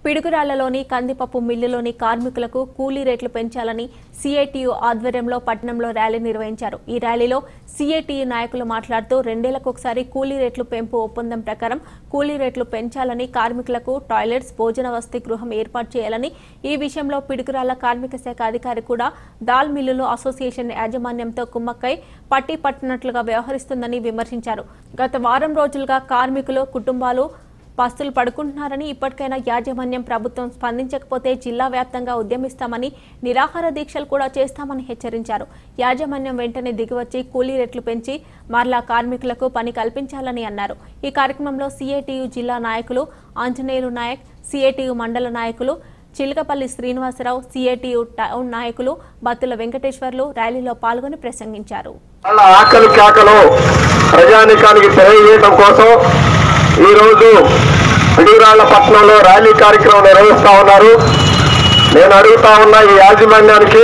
పిడుగురాళ్లలోని కందిపప్పు మిల్లులోని కార్మికులకు కూలీ రేట్లు పెంచాలని సిఐటియు ఆధ్వర్యంలో పట్టణంలో ర్యాలీ నిర్వహించారు ఈ ర్యాలీలో సిఐటియు నాయకులు మాట్లాడుతూ రెండేళ్లకు ఒకసారి కూలీ రేట్లు పెంపు ఒప్పందం ప్రకారం కూలీ రేట్లు పెంచాలని కార్మికులకు టాయిలెట్స్ భోజన వసతి గృహం ఏర్పాటు చేయాలని ఈ విషయంలో పిడుగురాళ్ల కార్మిక శాఖ అధికారి కూడా దాల్ మిల్లులు అసోసియేషన్ యాజమాన్యంతో కుమ్మక్కై పట్టి పట్టినట్లుగా వ్యవహరిస్తుందని విమర్శించారు గత వారం రోజులుగా కార్మికులు కుటుంబాలు పస్తులు పడుకుంటున్నారని ఇప్పటికైనా యాజమాన్యం ప్రభుత్వం స్పందించకపోతే జిల్లా వ్యాప్తంగా ఉద్యమిస్తామని నిరాహార దీక్షలు కూడా చేస్తామని హెచ్చరించారు యాజమాన్యం వెంటనే దిగివచ్చి కూలీ రేట్లు పెంచి మరలా కార్మికులకు పని కల్పించాలని అన్నారు ఈ కార్యక్రమంలో సిఐటియు జిల్లా నాయకులు ఆంజనేయులు నాయక్ సిఐటియు మండల నాయకులు చిలకపల్లి శ్రీనివాసరావు సిఐటియు టౌన్ నాయకులు బత్తుల వెంకటేశ్వర్లు ర్యాలీలో పాల్గొని ప్రసంగించారు వాళ్ళ ఆకలి కేకలు ప్రజానికానికి తెలియజేయడం కోసం ఈరోజు పిడుగురాళ్ల పట్టణంలో ర్యాలీ కార్యక్రమం నిర్వహిస్తా ఉన్నారు నేను అడుగుతా ఉన్న ఈ యాజమాన్యానికి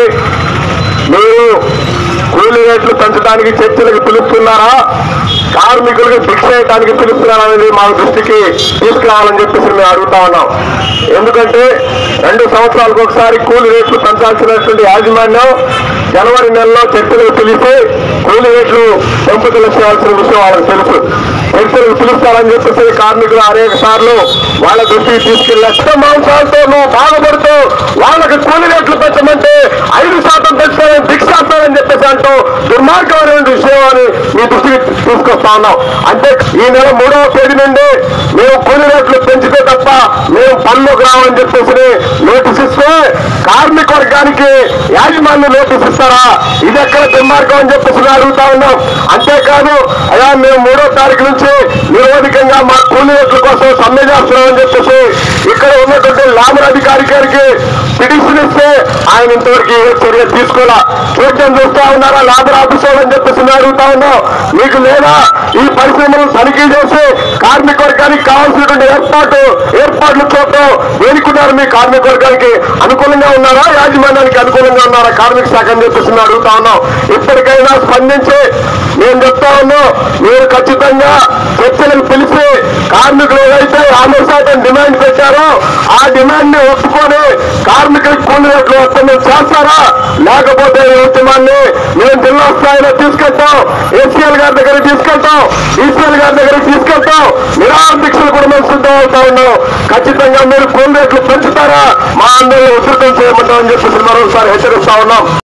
మీరు కూలీ రేట్లు పెంచడానికి చర్చలకు పిలుస్తున్నారా కార్మికులకు భిక్ష చేయడానికి పిలుస్తున్నారా అనేది మా దృష్టికి తీసుకురావాలని చెప్పేసి మేము అడుగుతా ఉన్నాం ఎందుకంటే రెండు సంవత్సరాలకు ఒకసారి కూలీ రేట్లు పెంచాల్సినటువంటి యాజమాన్యం జనవరి నెలలో చర్చలకు పిలిచి కూలీ రేట్లు పెంపుదల చేయాల్సిన విషయం వాళ్ళకి తెలుసు చర్చలకు పిలుస్తారని చెప్పేసి కార్మికులు అనేక సార్లు వాళ్ళ దృష్టికి తీసుకెళ్లి లక్ష మాంసాలతో నువ్వు బాధపడుతూ వాళ్ళకి కూలీ రేట్లు పెంచమంటే ఐదు శాతం పెంచుతానని భిక్షాస్తానని చెప్పేసి అంటూ దుర్మార్గమైన విషయం అని మీ దృష్టికి తీసుకొస్తా ఉన్నాం అంటే ఈ నెల మూడవ తేదీ నుండి మేము కూలీ రేట్లు పెంచితే తప్ప మేము పనులకు రావని చెప్పేసి నోటీస్ ఇస్తే కార్మిక వర్గానికి యాజమాన్యం నోటీస్ ఇస్తారా ఇది ఎక్కడ దుర్మార్గం అని చెప్పేసి మేము అడుగుతా ఉన్నాం అంతేకాదు అయ్యా మేము మూడో తారీఖు నుంచి నిరోధికంగా మా కూలీ రేట్ల కోసం సమ్మె చేస్తున్నామని చెప్పేసి ఇక్కడ ఉన్నటువంటి లాభర్ అధికారి గారికి పిటిషన్ ఇస్తే ఆయన ఇంతవరకు ఏ చర్య తీసుకోవాలా చూడటం చూస్తా ఉన్నారా లాభర్ ఆఫీసర్ అని చెప్పేసి మేము అడుగుతా ఉన్నాం మీకు లేదా ఈ పరిశ్రమను తనిఖీ చేసి కార్మిక వర్గానికి కావాల్సినటువంటి ఏర్పాటు ఏర్పాట్లు చూడటం వేడుకున్నారు మీ కార్మిక వర్గానికి అనుకూలంగా ఉన్నారా యాజమాన్యానికి అనుకూలంగా ఉన్నారా కార్మిక శాఖ అని చెప్పేసి మేము అడుగుతా ఉన్నాం ఇప్పటికైనా స్పందించి మేము చెప్తా ఉన్నాం మీరు ఖచ్చితంగా చర్చలకు పిలిచి కార్మికులు ఏదైతే యాభై శాతం డిమాండ్ పెట్టారో ఆ డిమాండ్ ని ఒప్పుకొని కార్మికులకు కూలి రేట్లు ఒప్పందం చేస్తారా లేకపోతే ఈ ఉద్యమాన్ని మేము జిల్లా స్థాయిలో తీసుకెళ్తాం ఏసీఎల్ గారి దగ్గరికి తీసుకెళ్తాం ఈసీఎల్ గారి దగ్గరికి తీసుకెళ్తాం నిరాహార దీక్షలు కూడా మేము సిద్ధం అవుతా ఉన్నాం ఖచ్చితంగా మీరు కూలి రేట్లు పెంచుతారా మా అందరినీ ఉధృతం చేయమంటామని చెప్పేసి మరోసారి హెచ్చరిస్తా ఉన్నాం